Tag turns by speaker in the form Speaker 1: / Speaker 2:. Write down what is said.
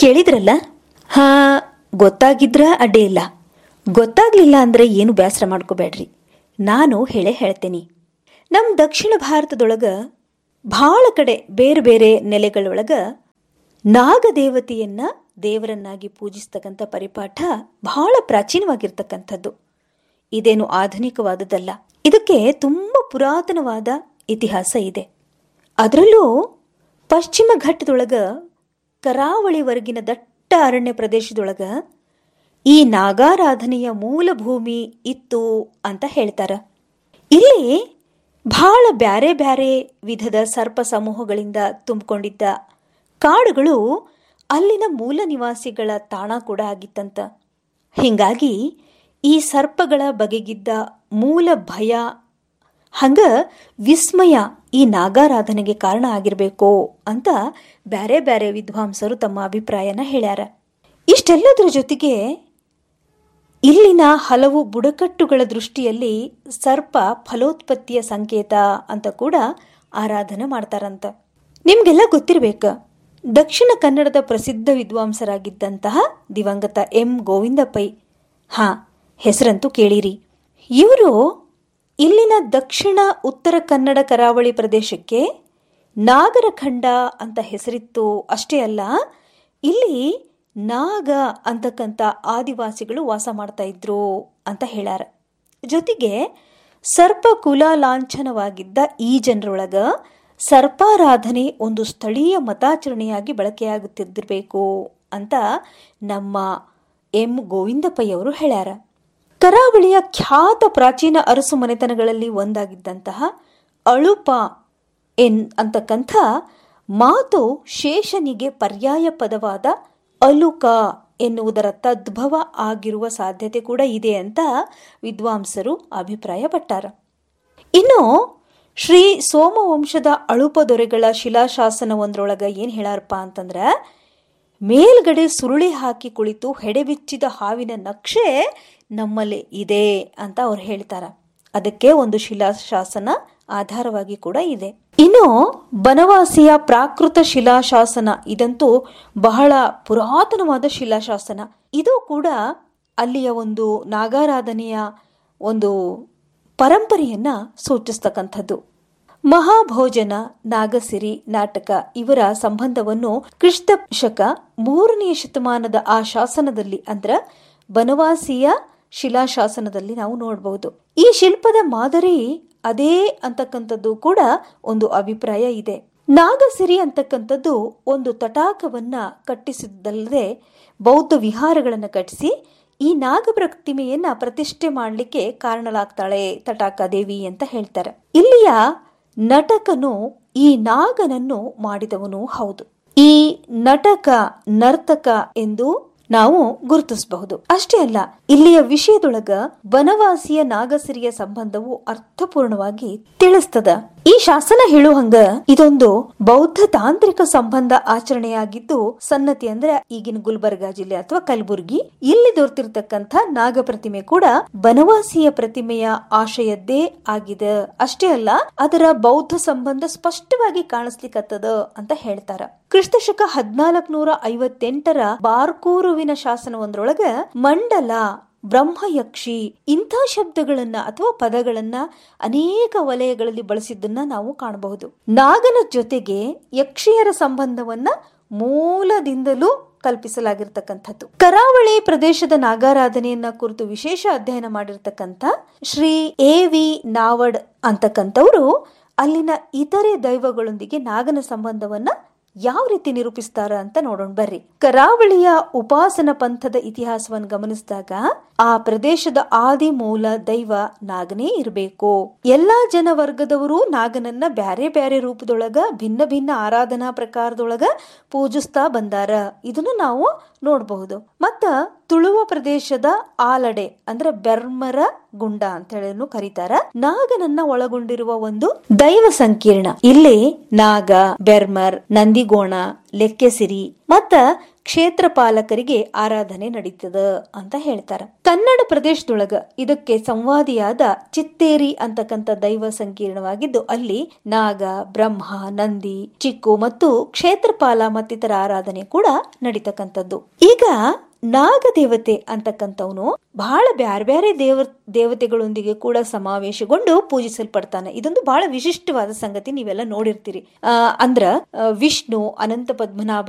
Speaker 1: ಕೇಳಿದ್ರಲ್ಲ ಹಾ ಗೊತ್ತಾಗಿದ್ರ ಅಡ್ಡಿ ಇಲ್ಲ ಗೊತ್ತಾಗ್ಲಿಲ್ಲ ಅಂದ್ರೆ ಏನು ಬೇಸರ ಮಾಡ್ಕೋಬೇಡ್ರಿ ನಾನು ಹೇಳೇ ಹೇಳ್ತೇನೆ ನಮ್ಮ ದಕ್ಷಿಣ ಭಾರತದೊಳಗ ಭಾಳ ಕಡೆ ಬೇರೆ ಬೇರೆ ನೆಲೆಗಳೊಳಗ ನಾಗದೇವತೆಯನ್ನ ದೇವರನ್ನಾಗಿ ಪೂಜಿಸ್ತಕ್ಕಂಥ ಪರಿಪಾಠ ಬಹಳ ಪ್ರಾಚೀನವಾಗಿರ್ತಕ್ಕಂಥದ್ದು ಇದೇನು ಆಧುನಿಕವಾದದ್ದಲ್ಲ ಇದಕ್ಕೆ ತುಂಬ ಪುರಾತನವಾದ ಇತಿಹಾಸ ಇದೆ ಅದರಲ್ಲೂ ಪಶ್ಚಿಮ ಘಟ್ಟದೊಳಗ ಕರಾವಳಿವರೆಗಿನ ದಟ್ಟ ಅರಣ್ಯ ಪ್ರದೇಶದೊಳಗ ಈ ನಾಗಾರಾಧನೆಯ ಮೂಲ ಭೂಮಿ ಇತ್ತು ಅಂತ ಹೇಳ್ತಾರ ಇಲ್ಲಿ ಬಹಳ ಬ್ಯಾರೆ ಬ್ಯಾರೆ ವಿಧದ ಸರ್ಪ ಸಮೂಹಗಳಿಂದ ತುಂಬಿಕೊಂಡಿದ್ದ ಕಾಡುಗಳು ಅಲ್ಲಿನ ಮೂಲ ನಿವಾಸಿಗಳ ತಾಣ ಕೂಡ ಆಗಿತ್ತಂತ ಹಿಂಗಾಗಿ ಈ ಸರ್ಪಗಳ ಬಗೆಗಿದ್ದ ಮೂಲ ಭಯ ಹಂಗ ವಿಸ್ಮಯ ಈ ನಾಗಾರಾಧನೆಗೆ ಕಾರಣ ಆಗಿರಬೇಕೋ ಅಂತ ಬ್ಯಾರೆ ಬ್ಯಾರೆ ವಿದ್ವಾಂಸರು ತಮ್ಮ ಅಭಿಪ್ರಾಯನ ಹೇಳ್ಯಾರ ಇಷ್ಟೆಲ್ಲದರ ಜೊತೆಗೆ ಇಲ್ಲಿನ ಹಲವು ಬುಡಕಟ್ಟುಗಳ ದೃಷ್ಟಿಯಲ್ಲಿ ಸರ್ಪ ಫಲೋತ್ಪತ್ತಿಯ ಸಂಕೇತ ಅಂತ ಕೂಡ ಆರಾಧನೆ ಮಾಡ್ತಾರಂತ ನಿಮ್ಗೆಲ್ಲ ಗೊತ್ತಿರಬೇಕ ದಕ್ಷಿಣ ಕನ್ನಡದ ಪ್ರಸಿದ್ಧ ವಿದ್ವಾಂಸರಾಗಿದ್ದಂತಹ ದಿವಂಗತ ಎಂ ಗೋವಿಂದ ಪೈ ಹಾ ಹೆಸರಂತೂ ಕೇಳಿರಿ ಇವರು ಇಲ್ಲಿನ ದಕ್ಷಿಣ ಉತ್ತರ ಕನ್ನಡ ಕರಾವಳಿ ಪ್ರದೇಶಕ್ಕೆ ನಾಗರಖಂಡ ಅಂತ ಹೆಸರಿತ್ತು ಅಷ್ಟೇ ಅಲ್ಲ ಇಲ್ಲಿ ನಾಗ ಅಂತಕ್ಕಂಥ ಆದಿವಾಸಿಗಳು ವಾಸ ಮಾಡ್ತಾ ಇದ್ರು ಅಂತ ಹೇಳ್ಯಾರ ಜೊತೆಗೆ ಸರ್ಪ ಕುಲ ಲಾಂಛನವಾಗಿದ್ದ ಈ ಜನರೊಳಗ ಸರ್ಪಾರಾಧನೆ ಒಂದು ಸ್ಥಳೀಯ ಮತಾಚರಣೆಯಾಗಿ ಬಳಕೆಯಾಗುತ್ತಿದ್ದಿರಬೇಕು ಅಂತ ನಮ್ಮ ಎಂ ಗೋವಿಂದಪ್ಪಯ್ಯವರು ಹೇಳ್ಯಾರ ಕರಾವಳಿಯ ಖ್ಯಾತ ಪ್ರಾಚೀನ ಅರಸು ಮನೆತನಗಳಲ್ಲಿ ಒಂದಾಗಿದ್ದಂತಹ ಅಳುಪ ಎನ್ ಅಂತಕ್ಕಂಥ ಮಾತು ಶೇಷನಿಗೆ ಪರ್ಯಾಯ ಪದವಾದ ಅಲುಕ ಎನ್ನುವುದರ ತದ್ಭವ ಆಗಿರುವ ಸಾಧ್ಯತೆ ಕೂಡ ಇದೆ ಅಂತ ವಿದ್ವಾಂಸರು ಅಭಿಪ್ರಾಯಪಟ್ಟಾರ ಇನ್ನು ಶ್ರೀ ಸೋಮವಂಶದ ಅಳುಪ ದೊರೆಗಳ ಶಿಲಾಶಾಸನವೊಂದ್ರೊಳಗ ಏನ್ ಹೇಳಾರಪ್ಪ ಅಂತಂದ್ರ ಮೇಲ್ಗಡೆ ಸುರುಳಿ ಹಾಕಿ ಕುಳಿತು ಹೆಡೆಬಿಚ್ಚಿದ ಹಾವಿನ ನಕ್ಷೆ ನಮ್ಮಲ್ಲಿ ಇದೆ ಅಂತ ಅವ್ರು ಹೇಳ್ತಾರ ಅದಕ್ಕೆ ಒಂದು ಶಿಲಾಶಾಸನ ಆಧಾರವಾಗಿ ಕೂಡ ಇದೆ ಇನ್ನು ಬನವಾಸಿಯ ಪ್ರಾಕೃತ ಶಿಲಾಶಾಸನ ಇದಂತೂ ಬಹಳ ಪುರಾತನವಾದ ಶಿಲಾಶಾಸನ ಇದು ಕೂಡ ಅಲ್ಲಿಯ ಒಂದು ನಾಗಾರಾಧನೆಯ ಒಂದು ಪರಂಪರೆಯನ್ನ ಸೂಚಿಸ್ತಕ್ಕಂಥದ್ದು ಮಹಾಭೋಜನ ನಾಗಸಿರಿ ನಾಟಕ ಇವರ ಸಂಬಂಧವನ್ನು ಕ್ರಿಸ್ತ ಶಕ ಮೂರನೆಯ ಶತಮಾನದ ಆ ಶಾಸನದಲ್ಲಿ ಅಂದ್ರ ಬನವಾಸಿಯ ಶಿಲಾಶಾಸನದಲ್ಲಿ ನಾವು ನೋಡಬಹುದು ಈ ಶಿಲ್ಪದ ಮಾದರಿ ಅದೇ ಅಂತಕ್ಕಂಥದ್ದು ಕೂಡ ಒಂದು ಅಭಿಪ್ರಾಯ ಇದೆ ನಾಗಸಿರಿ ಅಂತಕ್ಕಂಥದ್ದು ಒಂದು ತಟಾಕವನ್ನ ಕಟ್ಟಿಸಿದ್ದಲ್ಲದೆ ಬೌದ್ಧ ವಿಹಾರಗಳನ್ನು ಕಟ್ಟಿಸಿ ಈ ನಾಗ ಪ್ರತಿಮೆಯನ್ನ ಪ್ರತಿಷ್ಠೆ ಮಾಡಲಿಕ್ಕೆ ಕಾರಣಲಾಗ್ತಾಳೆ ತಟಾಕ ದೇವಿ ಅಂತ ಹೇಳ್ತಾರೆ ಇಲ್ಲಿಯ ನಟಕನು ಈ ನಾಗನನ್ನು ಮಾಡಿದವನು ಹೌದು ಈ ನಟಕ ನರ್ತಕ ಎಂದು ನಾವು ಗುರುತಿಸಬಹುದು ಅಷ್ಟೇ ಅಲ್ಲ ಇಲ್ಲಿಯ ವಿಷಯದೊಳಗ ಬನವಾಸಿಯ ನಾಗಸಿರಿಯ ಸಂಬಂಧವು ಅರ್ಥಪೂರ್ಣವಾಗಿ ತಿಳಿಸ್ತದ ಈ ಶಾಸನ ಹೇಳುವಂಗ ಇದೊಂದು ಬೌದ್ಧ ತಾಂತ್ರಿಕ ಸಂಬಂಧ ಆಚರಣೆಯಾಗಿದ್ದು ಸನ್ನತಿ ಅಂದ್ರೆ ಈಗಿನ ಗುಲ್ಬರ್ಗಾ ಜಿಲ್ಲೆ ಅಥವಾ ಕಲಬುರ್ಗಿ ಇಲ್ಲಿ ದೊರೆತಿರ್ತಕ್ಕಂಥ ನಾಗ ಪ್ರತಿಮೆ ಕೂಡ ಬನವಾಸಿಯ ಪ್ರತಿಮೆಯ ಆಶಯದ್ದೇ ಆಗಿದೆ ಅಷ್ಟೇ ಅಲ್ಲ ಅದರ ಬೌದ್ಧ ಸಂಬಂಧ ಸ್ಪಷ್ಟವಾಗಿ ಕಾಣಿಸ್ಲಿಕ್ಕತ್ತದ ಅಂತ ಹೇಳ್ತಾರ ಕ್ರಿಸ್ತಶಕ ಹದಿನಾಲ್ಕ ನೂರ ಐವತ್ತೆಂಟರ ಬಾರ್ಕೂರುವಿನ ಶಾಸನವೊಂದ್ರೊಳಗ ಮಂಡಲ ಬ್ರಹ್ಮಯಕ್ಷಿ ಇಂಥ ಶಬ್ದಗಳನ್ನ ಅಥವಾ ಪದಗಳನ್ನ ಅನೇಕ ವಲಯಗಳಲ್ಲಿ ಬಳಸಿದ್ದನ್ನ ನಾವು ಕಾಣಬಹುದು ನಾಗನ ಜೊತೆಗೆ ಯಕ್ಷಿಯರ ಸಂಬಂಧವನ್ನ ಮೂಲದಿಂದಲೂ ಕಲ್ಪಿಸಲಾಗಿರ್ತಕ್ಕಂಥದ್ದು ಕರಾವಳಿ ಪ್ರದೇಶದ ನಾಗಾರಾಧನೆಯನ್ನ ಕುರಿತು ವಿಶೇಷ ಅಧ್ಯಯನ ಮಾಡಿರ್ತಕ್ಕಂಥ ಶ್ರೀ ಎ ವಿ ನಾವಡ್ ಅಂತಕ್ಕಂಥವ್ರು ಅಲ್ಲಿನ ಇತರೆ ದೈವಗಳೊಂದಿಗೆ ನಾಗನ ಸಂಬಂಧವನ್ನ ಯಾವ ರೀತಿ ನಿರೂಪಿಸ್ತಾರ ಅಂತ ನೋಡೋಣ ಬರ್ರಿ ಕರಾವಳಿಯ ಉಪಾಸನ ಪಂಥದ ಇತಿಹಾಸವನ್ನು ಗಮನಿಸಿದಾಗ ಆ ಪ್ರದೇಶದ ಆದಿ ಮೂಲ ದೈವ ನಾಗನೇ ಇರಬೇಕು ಎಲ್ಲಾ ಜನ ವರ್ಗದವರು ನಾಗನನ್ನ ಬ್ಯಾರೆ ಬ್ಯಾರೆ ರೂಪದೊಳಗ ಭಿನ್ನ ಭಿನ್ನ ಆರಾಧನಾ ಪ್ರಕಾರದೊಳಗ ಪೂಜಿಸ್ತಾ ಬಂದಾರ ಇದನ್ನು ನಾವು ನೋಡಬಹುದು ಮತ್ತ ತುಳುವ ಪ್ರದೇಶದ ಆಲಡೆ ಅಂದ್ರೆ ಬೆರ್ಮರ ಗುಂಡ ಅಂತ ಹೇಳಿ ಕರೀತಾರ ನಾಗನನ್ನ ಒಳಗೊಂಡಿರುವ ಒಂದು ದೈವ ಸಂಕೀರ್ಣ ಇಲ್ಲಿ ನಾಗ ಬೆರ್ಮರ್ ನಂದಿಗೋಣ ಲೆಕ್ಕೆಸಿರಿ ಮತ್ತ ಕ್ಷೇತ್ರ ಪಾಲಕರಿಗೆ ಆರಾಧನೆ ನಡೀತದ ಅಂತ ಹೇಳ್ತಾರ ಕನ್ನಡ ಪ್ರದೇಶದೊಳಗ ಇದಕ್ಕೆ ಸಂವಾದಿಯಾದ ಚಿತ್ತೇರಿ ಅಂತಕ್ಕಂಥ ದೈವ ಸಂಕೀರ್ಣವಾಗಿದ್ದು ಅಲ್ಲಿ ನಾಗ ಬ್ರಹ್ಮ ನಂದಿ ಚಿಕ್ಕು ಮತ್ತು ಕ್ಷೇತ್ರಪಾಲ ಮತ್ತಿತರ ಆರಾಧನೆ ಕೂಡ ನಡೀತಕ್ಕಂಥದ್ದು ಈಗ ನಾಗದೇವತೆ ಅಂತಕ್ಕಂಥವನು ಬಹಳ ಬ್ಯಾರೆ ಬ್ಯಾರೆ ದೇವ ದೇವತೆಗಳೊಂದಿಗೆ ಕೂಡ ಸಮಾವೇಶಗೊಂಡು ಪೂಜಿಸಲ್ಪಡ್ತಾನೆ ಇದೊಂದು ಬಹಳ ವಿಶಿಷ್ಟವಾದ ಸಂಗತಿ ನೀವೆಲ್ಲ ನೋಡಿರ್ತೀರಿ ಆ ಅಂದ್ರ ವಿಷ್ಣು ಅನಂತ ಪದ್ಮನಾಭ